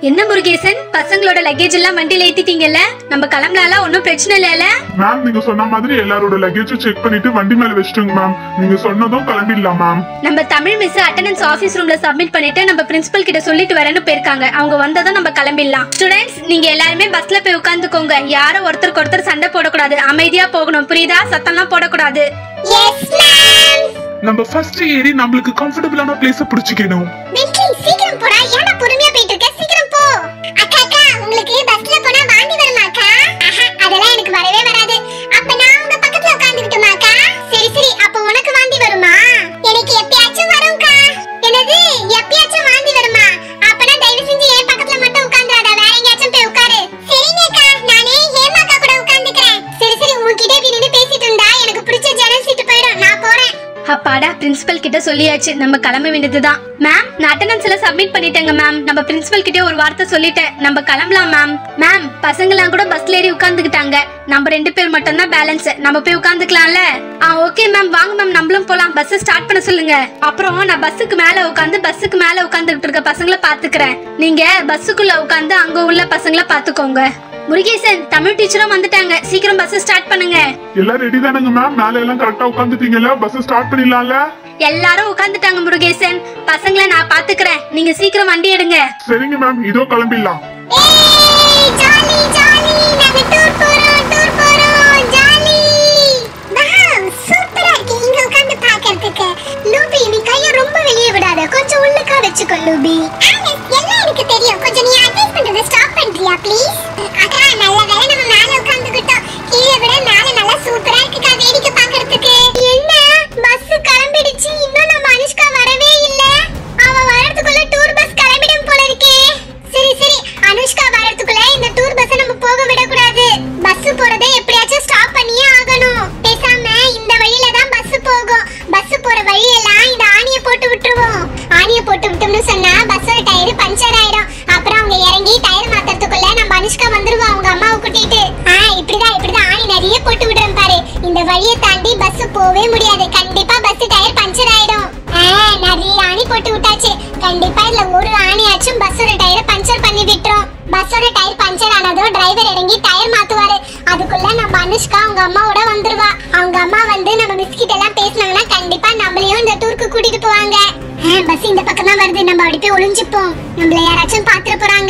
என்ன முருகேசன் பசங்களோட லக்கேஜ் எல்லாம் வண்டியில ஏத்திட்டீங்கல்ல நம்ம கிளம்பலாம் ஒன்னும் பிரச்சனை இல்லைல்ல மேம் நீங்க சொன்ன மாதிரி எல்லாரோட லக்கேஜும் செக் பண்ணிட்டு வண்டி மேல வச்சுட்டுங்க மேம் நீங்க சொன்னதும் கிளம்பிடலாம் மேம் நம்ம தமிழ் மிஸ் அட்டெண்டன்ஸ் ஆபீஸ் ரூம்ல சப்மிட் பண்ணிட்டு நம்ம பிரின்சிபல் கிட்ட சொல்லிட்டு வரேன்னு போயிருக்காங்க அவங்க வந்ததும் நம்ம கிளம்பிடலாம் ஸ்டூடெண்ட்ஸ் நீங்க எல்லாருமே பஸ்ல போய் உட்காந்துக்கோங்க யாரும் ஒருத்தருக்கு ஒருத்தர் சண்டை போடக்கூடாது அமைதியா போகணும் புரியுதா சத்தம்லாம் போடக்கூடாது எஸ் மேம் நம்ம ஃபர்ஸ்ட் ஏறி நம்மளுக்கு கம்ஃபர்டபுளான பிளேஸ பிடிச்சிக்கணும் வெற்றி சீக்கிரம் போடா ஏன்னா பொறுமையா போயிட்டு இருக்க சீக்கிரம் போ அக்கா அக்கா உங்களுக்கு பஸ்ல போனா வாந்தி வருமா அக்கா ஆஹா, அதெல்லாம் எனக்கு வரவே வராது அப்ப நான் உங்க பக்கத்துல உட்கார்ந்துக்கிட்டுமா அக்கா சரி சரி அப்ப உனக்கு வாந்தி வருமா எனக்கு எப்பயாச்சும் வரும்க்கா என்னது எப்பயாச்சும் வாந்தி வருமா அப்பனா தயவு செஞ்சு என் பக்கத்துல மட்டும் உட்கார்ந்துடாத வேற எங்கேயாச்சும் போய் உட்காரு சரிங்க அக்கா நானே ஹேமா அக்கா கூட உட்கார்ந்துக்கிறேன் சரி சரி உன்கிட்ட இப்படி நின்னு பேசிட்டு இருந்தா எனக்கு பிடிச்ச ஜன்னல் சீட்டு போயிடும் நான் போறேன் அப்பாடா பிரின்சிபல் கிட்ட சொல்லியாச்சு நம்ம கிளம்ப வேண்டியதுதான் மேம் நான் அட்டெண்டன்ஸ் எல்லாம் சப்மிட் பண்ணிட்டேங்க மேம் நம்ம பிரின்சிபல் கிட்டே ஒரு வார்த்தை சொல்லிட்டேன் நம்ம கிளம்பலாம் மேம் மேம் பசங்களாம் கூட பஸ்ல ஏறி உட்காந்துக்கிட்டாங்க நம்ம ரெண்டு பேர் மட்டும் தான் பேலன்ஸ் நம்ம போய் உட்காந்துக்கலாம்ல ஆ ஓகே மேம் வாங்க மேம் நம்மளும் போலாம் பஸ் ஸ்டார்ட் பண்ண சொல்லுங்க அப்புறம் நான் பஸ்ஸுக்கு மேல உட்காந்து பஸ்ஸுக்கு மேல உட்காந்துக்கிட்டு இருக்க பசங்களை பாத்துக்கிறேன் நீங்க பஸ்ஸுக்குள்ள உட்காந்து அங்க உள்ள பசங்களை பாத்துக்கோங்க முருகேசன் தமிழ் டீச்சரும் வந்துட்டாங்க சீக்கிரம் பஸ் ஸ்டார்ட் பண்ணுங்க எல்லாம் ரெடி தானங்க மேம் மேல எல்லாம் கரெக்டா உட்காந்துட்டீங்கல்ல பஸ் ஸ்டார்ட் பண்ணிடலாம்ல எல்லாரும் உட்காந்துட்டாங்க முருகேசன் பசங்களை நான் பாத்துக்கிறேன் நீங்க சீக்கிரம் வண்டி எடுங்க சரிங்க மேம் இதோ கிளம்பிடலாம் ஏய் ஜாலி ஜாலி நாங்க டூர் போறோம் டூர் போறோம் ஜாலி வாவ் சூப்பரா இருக்கு இங்க உட்கார்ந்து பார்க்கிறதுக்கு லூபி நீ கைய ரொம்ப வெளிய விடாத கொஞ்சம் உள்ளுக்கா வெச்சுக்கோ லூபி ஆலிஸ் எல்லாம் எனக்கு தெரியும் கொஞ்சம் நீ அட்வைஸ் பண்றத ஸ்டாப் பண்றியா ப்ளீஸ் அக்கா நல்ல வேளை நம்ம மேல உட்கார்ந்துக்கிட்டோம் கீழே விட மேல நல்லா சூப்பரா இருக்குக்கா வேடிக்கை பார்க்கிறதுக்கு என்ன பஸ் கிளம்பிடுச்சு இன்னும் நம்ம அனுஷ்கா வரவே இல்ல அவ வரதுக்குள்ள டூர் பஸ் கிளம்பிடும் போல இருக்கே சரி சரி அனுஷ்கா வரதுக்குள்ள இந்த டூர் பஸ் நம்ம போக விடக்கூடாது பஸ் போறதை எப்படியாச்சும் ஸ்டாப் பண்ணியே ஆகணும் பேசாம இந்த வழியில தான் பஸ் போகும் பஸ் போற வழியெல்லாம் இந்த ஆணியை போட்டு விட்டுருவோம் ஆணியை போட்டு விட்டோம்னு சொன்னா பஸ்ஸோட டயர் பஞ்சர் ஆயிடும் அப்புறம் அவங்க இறங்கி டயர் மாத்துறதுக்குள்ள நம்ம அனுஷ்கா வந்துருவோம் அவங்க அம்மாவை கூட்டிட்டு ஆ இப்படிதான் இப்படிதான் ஆணி நிறைய போட்டு விடுறோம் பாரு இந்த வழியை தாண்டி பஸ் போவே முடியாது கண்டிப்பா பஸ் டயர் பஞ்சர் ஆயிடும் ஆ, நிறைய ஆணி போட்டு விட்டாச்சு கண்டிப்பா இதுல ஒரு ஆணியாச்சும் பஸ்ஸோட டயரை பஞ்சர் பண்ணி விட்டுரும் பஸ்ஸோட டயர் பஞ்சர் ஆனதும் டிரைவர் இறங்கி டயர் மாத்துவாரு அதுக்குள்ள நம்ம அனுஷ்கா அவங்க அம்மாவோட வந்துருவா அவங்க அம்மா வந்து நம்ம மிஸ் கிட்ட எல்லாம் பேசினாங்கன்னா கண்டிப்பா நம்மளையும் இந்த டூருக்கு கூட்டிட்டு போவாங்க பஸ் இந்த பக்கம் தான் வருது நம்ம அப்படி போய் ஒளிஞ்சுப்போம் நம்மள யாராச்சும் பாத்துட்டு போறாங்க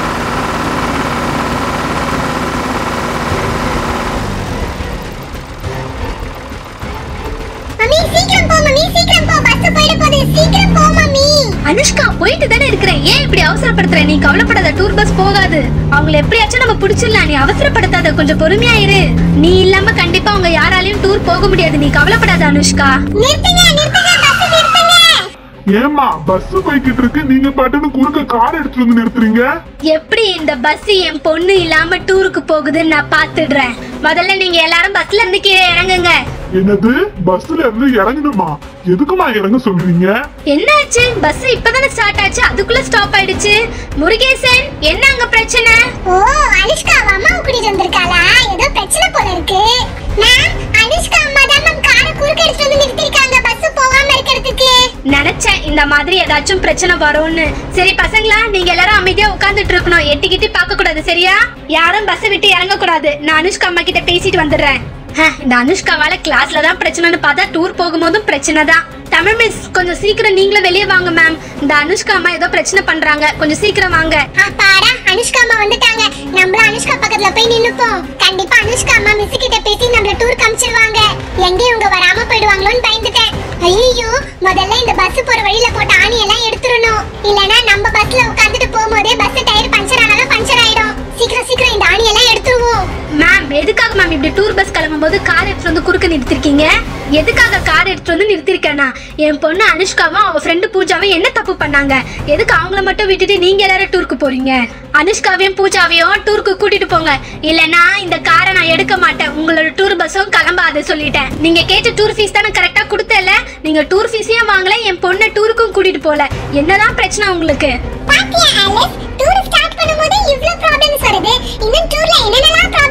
மம்மி சீக்கிரம் போ மம்மி சீக்கிரம் போ பஸ் போயிட போகுது சீக்கிரம் போ மம்மி அனுஷ்கா போயிட்டு தானே இருக்கிறேன் ஏன் இப்படி அவசரப்படுத்துற நீ கவலைப்படாத டூர் பஸ் போகாது அவங்கள எப்படியாச்சும் நம்ம பிடிச்சிடலாம் நீ அவசரப்படுத்தாத கொஞ்சம் பொறுமையா இரு நீ இல்லாம கண்டிப்பா அவங்க யாராலையும் டூர் போக முடியாது நீ கவலைப்படாத அனுஷ்கா நிறுத்துங்க நிறுத்துங்க பஸ் நிறுத்துங்க ஏமா பஸ் போய்கிட்டு இருக்கு நீங்க பாட்டுன்னு குறுக்க கார் எடுத்துட்டு வந்து நிறுத்துறீங்க எப்படி இந்த பஸ் என் பொண்ணு இல்லாம டூருக்கு போகுதுன்னு நான் பாத்துடுறேன் முதல்ல நீங்க எல்லாரும் பஸ்ல இருந்து கீழே இறங்குங்க என்னது பஸ்ல இருந்து இறங்கணுமா எதுக்குமா இறங்க சொல்றீங்க என்னாச்சு பஸ் இப்பதானே ஸ்டார்ட் ஆச்சு அதுக்குள்ள ஸ்டாப் ஆயிடுச்சு முருகேசன் என்ன அங்க பிரச்சனை ஓ அனுஷ்கா அவ அம்மாவை கூட்டிட்டு வந்திருக்காளா ஏதோ பிரச்சனை போல இருக்கு மேம் அனுஷ்கா அம்மா தான் மேம் காரை குறுக்க எடுத்துட்டு வந்து நிறுத்திருக்காங்க பஸ் போகாம இருக்கிறதுக்கு நினைச்சேன் இந்த மாதிரி ஏதாச்சும் பிரச்சனை வரும்னு சரி பசங்களா நீங்க எல்லாரும் அமைதியா உட்கார்ந்துட்டு இருக்கணும் எட்டிக்கிட்டு பார்க்க கூடாது சரியா யாரும் பஸ் விட்டு இறங்க கூடாது நான் அனுஷ்கா அம்மா கிட்ட பேசிட்டு வந்துடுறேன் ஹ, இந்த அனுஷ்காவால கிளாஸ்ல தான் பிரச்சனைன்னு பார்த்தா டூர் போகும்போதும் பிரச்சனை தான் தமிழ் மிஸ் கொஞ்சம் சீக்கிரம் நீங்களும் வெளியே வாங்க மேம் இந்த அனுஷ்கா அம்மா ஏதோ பிரச்சனை பண்றாங்க கொஞ்சம் சீக்கிரம் வாங்க அப்பாடா அனுஷ்கா அம்மா வந்துட்டாங்க நம்மளும் அனுஷ்கா பக்கத்துல போய் நின்னுப்போம் கண்டிப்பா அனுஷ்கா அம்மா மிஸ் கிட்ட பேசி நம்மள டூர் காமிச்சிருவாங்க எங்க இவங்க வராம போயிடுவாங்களோன்னு பயந்துட்டேன் ஐயோ முதல்ல இந்த பஸ் போற வழியில போட்ட ஆணி எல்லாம் எடுத்துறணும் இல்லனா நம்ம பஸ்ல உட்கார்ந்துட்டு போகும்போதே பஸ் டயர் பஞ்சர் ஆனாலும் பஞ்சர் ஆயிடும் சீக்கிரம் சீக்கிரம் இந்த ஆணி எல்லாம் எடுத்துருவோம் மேம் எதுக்காக மேம் இப்படி டூர் பஸ் கிளம்பும் போது கார் எடுத்துட்டு வந்து குறுக்க நிறுத்திருக்கீங்க எதுக்காக கார் எடுத்துட்டு வந்து நிறுத்திருக்கேனா என் பொண்ணு அனுஷ்காவும் அவ ஃப்ரெண்டு பூஜாவும் என்ன தப்பு பண்ணாங்க எதுக்கு அவங்கள மட்டும் விட்டுட்டு நீங்க எல்லாரும் டூருக்கு போறீங்க அனுஷ்காவையும் பூஜாவையும் டூருக்கு கூட்டிட்டு போங்க இல்லனா இந்த காரை நான் எடுக்க மாட்டேன் உங்களோட டூர் பஸ்ஸும் கிளம்பாது சொல்லிட்டேன் நீங்க கேட்ட டூர் ஃபீஸ் தானே கரெக்டா கொடுத்தல நீங்க டூர் ஃபீஸையும் வாங்கல என் பொண்ணை டூருக்கும் கூட்டிட்டு போல என்னதான் பிரச்சனை உங்களுக்கு பாத்தியா ஆலிஸ் டூர் ஸ்டார்ட் பண்ணும்போது இவ்ளோ ப்ராப்ளம்ஸ் வருது இன்னும் டூர்ல என்னென்னலாம் ப்ராப்ளம்ஸ் வரப்போகுது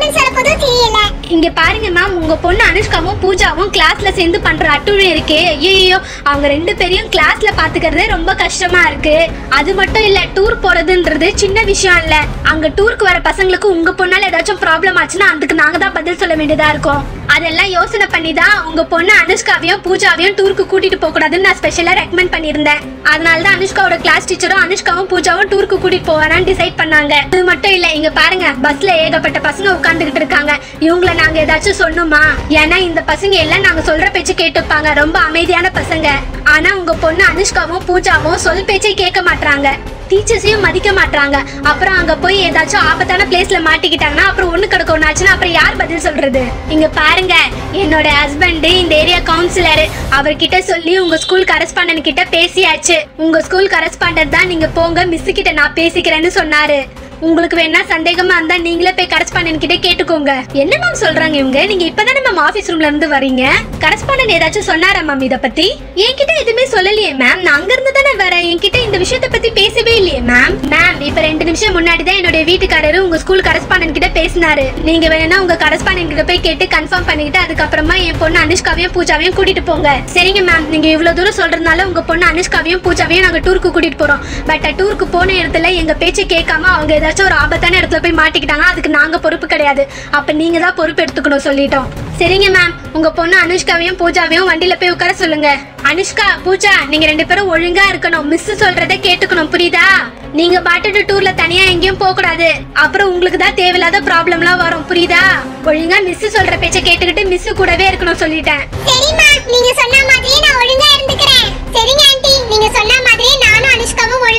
போதோ தெரியல இங்க பாருங்க மேம் உங்க பொண்ணு அனுஷ்காவும் பூஜாவும் கிளாஸ்ல சேர்ந்து பண்ற அட்டுழியம் இருக்கே ஐயோ அவங்க ரெண்டு பேரையும் கிளாஸ்ல பாத்துக்கிறதே ரொம்ப கஷ்டமா இருக்கு அது மட்டும் இல்ல டூர் போறதுன்றது சின்ன விஷயம் இல்ல அங்க டூருக்கு வர பசங்களுக்கு உங்க பொண்ணால ஏதாச்சும் ப்ராப்ளம் ஆச்சுன்னா அதுக்கு நாங்க தான் பதில் சொல்ல வேண்டியதா இருக்கும் அதெல்லாம் யோசனை பண்ணி தான் உங்க பொண்ணு அனுஷ்காவையும் பூஜாவையும் டூருக்கு கூட்டிட்டு போக கூடாதுன்னு நான் ஸ்பெஷலா ரெக்கமெண்ட் பண்ணியிருந்தேன் அதனால தான் அனுஷ்காவோட கிளாஸ் டீச்சரும் அனுஷ்காவும் பூஜாவும் டூருக்கு கூட்டிட்டு போவாரான்னு டிசைட் பண்ணாங்க இது மட்டும் இல்ல இங்க பாருங்க பஸ்ல ஏகப்பட்ட பசங்க உட்கார்ந்துகிட்டு இருக்காங்க இவங்கள நாங்க ஏதாச்சும் சொன்னோமா ஏன்னா இந்த பசங்க எல்லாம் நாங்க சொல்ற பேச்சு கேட்டுப்பாங்க ரொம்ப அமைதியான பசங்க ஆனா உங்க பொண்ணு அனுஷ்காவும் பூஜாவும் சொல் பேச்சை கேட்க மாட்டாங்க டீச்சர்ஸையும் மதிக்க மாட்டாங்க அப்புறம் அங்க போய் ஏதாச்சும் ஆபத்தான பிளேஸ்ல மாட்டிக்கிட்டாங்கன்னா அப்புறம் ஒண்ணு கிடக்கும் ஒண்ணு ஆச்சுன்னா அப்புறம் யார் பதில் சொல்றது இங்க பாருங்க என்னோட ஹஸ்பண்ட் இந்த ஏரியா கவுன்சிலர் அவர்கிட்ட சொல்லி உங்க ஸ்கூல் கரஸ்பாண்டன்ட் கிட்ட பேசியாச்சு உங்க ஸ்கூல் கரஸ்பாண்டன்ட் தான் நீங்க போங்க மிஸ் கிட்ட நான் பேசிக்கிறேன்னு சொன்னாரு உங்களுக்கு வேணா சந்தேகமா இருந்தா நீங்களே போய் கரஸ்பாண்டன்ட் கிட்ட கேட்டுக்கோங்க என்ன மேம் சொல்றாங்க இவங்க நீங்க இப்பதானே மேம் ஆபீஸ் ரூம்ல இருந்து வரீங்க கரஸ்பாண்டன்ட் ஏதாச்சும் சொன்னாரா மேம் இத பத்தி என்கிட்ட எதுவுமே சொல்லலையே மேம் நான் அங்க இருந்து தானே வரேன் என்கிட்ட இந்த விஷயத்தை பத்தி பேசவே இல்லையே மேம் மேம் இப்ப ரெண்டு நிமிஷம் முன்னாடி தான் என்னுடைய வீட்டுக்காரரு உங்க ஸ்கூல் கரஸ்பாண்டன்ட் கிட்ட பேசினாரு நீங்க வேணா உங்க கரஸ்பாண்டன்ட் கிட்ட போய் கேட்டு கன்ஃபார்ம் பண்ணிக்கிட்டு அதுக்கப்புறமா என் பொண்ணு அனுஷ்காவையும் பூஜாவையும் கூட்டிட்டு போங்க சரிங்க மேம் நீங்க இவ்வளவு தூரம் சொல்றதுனால உங்க பொண்ணு அனுஷ்காவையும் பூஜாவையும் நாங்க டூருக்கு கூட்டிட்டு போறோம் பட் டூருக்கு போன இடத்துல எங்க பேச்சை கேட்காம அவங்க ஏதாச்சும் ஒரு ஆபத்தான இடத்துல போய் மாட்டிக்கிட்டாங்க அதுக்கு நாங்க பொறுப்பு கிடையாது அப்ப நீங்க தான் பொறுப்பு எடுத்துக்கணும் சொல்லிட்டோம் சரிங்க மேம் உங்க பொண்ணு அனுஷ்காவையும் பூஜாவையும் வண்டியில போய் உட்கார சொல்லுங்க அனுஷ்கா பூஜா நீங்க ரெண்டு பேரும் ஒழுங்கா இருக்கணும் மிஸ் சொல்றதை கேட்டுக்கணும் புரியுதா நீங்க பாட்டுட்டு டூர்ல தனியா எங்கேயும் போக கூடாது அப்புறம் உங்களுக்கு தான் தேவையில்லாத ப்ராப்ளம்லாம் வரும் புரியுதா ஒழுங்கா மிஸ் சொல்ற பேச்சை கேட்டுக்கிட்டு மிஸ் கூடவே இருக்கணும் சொல்லிட்டேன் சரிம்மா நீங்க சொன்ன மாதிரியே நான் ஒழுங்கா இருந்துக்கிறேன் சரிங்க ஆண்டி நீங்க சொன்ன மாதிரியே நானும் அனுஷ்காவும்